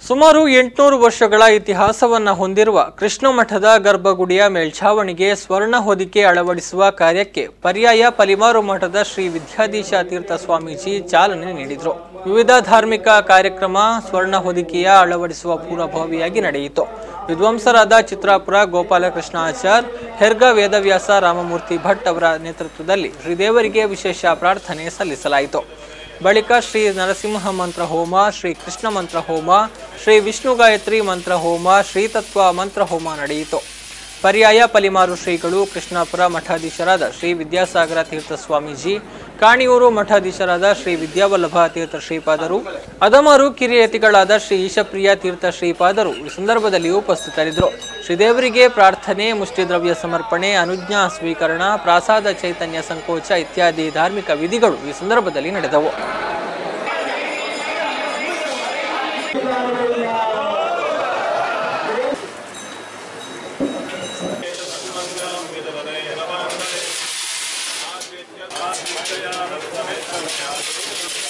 ಸುಮಾರು ಎಂಟುನೂರು ವರ್ಷಗಳ ಇತಿಹಾಸವನ್ನ ಹೊಂದಿರುವ ಕೃಷ್ಣ ಮಠದ ಗರ್ಭಗುಡಿಯ ಮೇಲ್ಛಾವಣಿಗೆ ಸ್ವರ್ಣ ಹೊದಿಕೆ ಅಳವಡಿಸುವ ಕಾರ್ಯಕ್ಕೆ ಪರ್ಯಾಯ ಪಲಿಮಾರು ಮಠದ ಶ್ರೀ ವಿದ್ಯಾಧೀಶ ತೀರ್ಥ ಸ್ವಾಮೀಜಿ ಚಾಲನೆ ನೀಡಿದರು ವಿವಿಧ ಧಾರ್ಮಿಕ ಕಾರ್ಯಕ್ರಮ ಸ್ವರ್ಣ ಹೊದಿಕೆಯ ಅಳವಡಿಸುವ ಪೂರ್ವಭಾವಿಯಾಗಿ ನಡೆಯಿತು ವಿದ್ವಾಂಸರಾದ ಚಿತ್ರಾಪುರ ಗೋಪಾಲಕೃಷ್ಣ ಆಚಾರ್ ಹೆರ್ಗ ವೇದವ್ಯಾಸ ರಾಮಮೂರ್ತಿ ಭಟ್ ಅವರ ನೇತೃತ್ವದಲ್ಲಿ ಶ್ರೀದೇವರಿಗೆ ವಿಶೇಷ ಪ್ರಾರ್ಥನೆ ಸಲ್ಲಿಸಲಾಯಿತು ಬಳಿಕ ಶ್ರೀ ನರಸಿಂಹ ಮಂತ್ರ ಹೋಮ ಶ್ರೀ ಕೃಷ್ಣ ಮಂತ್ರ ಹೋಮ ಶ್ರೀ ವಿಷ್ಣು ಗಾಯತ್ರಿ ಮಂತ್ರ ಹೋಮ ಶ್ರೀತತ್ವ ಮಂತ್ರ ಹೋಮ ನಡೆಯಿತು ಪರ್ಯಾಯ ಪಲಿಮಾರು ಶ್ರೀಗಳು ಕೃಷ್ಣಾಪುರ ಮಠಾಧೀಶರಾದ ಶ್ರೀ ವಿದ್ಯಾಸಾಗರ ತೀರ್ಥ ಸ್ವಾಮೀಜಿ ಕಾಣಿಯೂರು ಮಠಾಧೀಶರಾದ ಶ್ರೀ ವಿದ್ಯಾವಲ್ಲಭ ತೀರ್ಥ ಶ್ರೀಪಾದರು ಅದಮಾರು ಕಿರಿಯತಿಗಳಾದ ಶ್ರೀ ಈಶಪ್ರಿಯ ತೀರ್ಥ ಶ್ರೀಪಾದರು ಈ ಸಂದರ್ಭದಲ್ಲಿ ಉಪಸ್ಥಿತರಿದ್ದರು ಶ್ರೀದೇವರಿಗೆ ಪ್ರಾರ್ಥನೆ ಮುಷ್ಟಿದ್ರವ್ಯ ಸಮರ್ಪಣೆ ಅನುಜ್ಞಾ ಸ್ವೀಕರಣ ಪ್ರಾಸಾದ ಚೈತನ್ಯ ಸಂಕೋಚ ಇತ್ಯಾದಿ ಧಾರ್ಮಿಕ ವಿಧಿಗಳು ಈ ಸಂದರ್ಭದಲ್ಲಿ ನಡೆದವು ೇತ